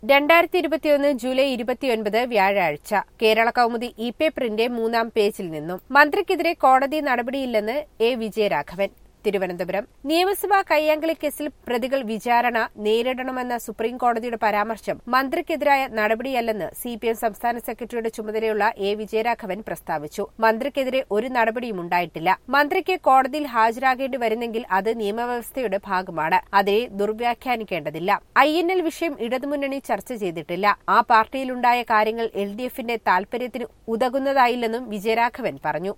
രണ്ടായിരത്തി ഇരുപത്തിയൊന്ന് ജൂലൈ ഇരുപത്തിയൊൻപത് വ്യാഴാഴ്ച കേരള കൗമുദി ഇ പേപ്പറിന്റെ മൂന്നാം പേജിൽ നിന്നും മന്ത്രിക്കെതിരെ കോടതി നടപടിയില്ലെന്ന് എ വിജയരാഘവൻ തിരുവനന്തപുരം നിയമസഭാ കയ്യാങ്കളി കേസിൽ പ്രതികൾ വിചാരണ നേരിടണമെന്ന സുപ്രീം കോടതിയുടെ പരാമർശം മന്ത്രിക്കെതിരായ നടപടിയല്ലെന്ന് സിപിഎം സംസ്ഥാന സെക്രട്ടറിയുടെ ചുമതലയുള്ള എ വിജയരാഘവൻ പ്രസ്താവിച്ചു മന്ത്രിക്കെതിരെ ഒരു നടപടിയും ഉണ്ടായിട്ടില്ല മന്ത്രിക്ക് കോടതിയിൽ ഹാജരാകേണ്ടി വരുന്നെങ്കിൽ അത് നിയമവ്യവസ്ഥയുടെ ഭാഗമാണ് അതിനെ ദുർവ്യാഖ്യാനിക്കേണ്ടതില്ല ഐ എൻ എൽ വിഷയം ഇടതുമുന്നണി ചർച്ച ചെയ്തിട്ടില്ല ആ പാർട്ടിയിലുണ്ടായ കാര്യങ്ങൾ എൽ ഡി എഫിന്റെ താൽപര്യത്തിന് ഉതകുന്നതായില്ലെന്നും വിജയരാഘവൻ പറഞ്ഞു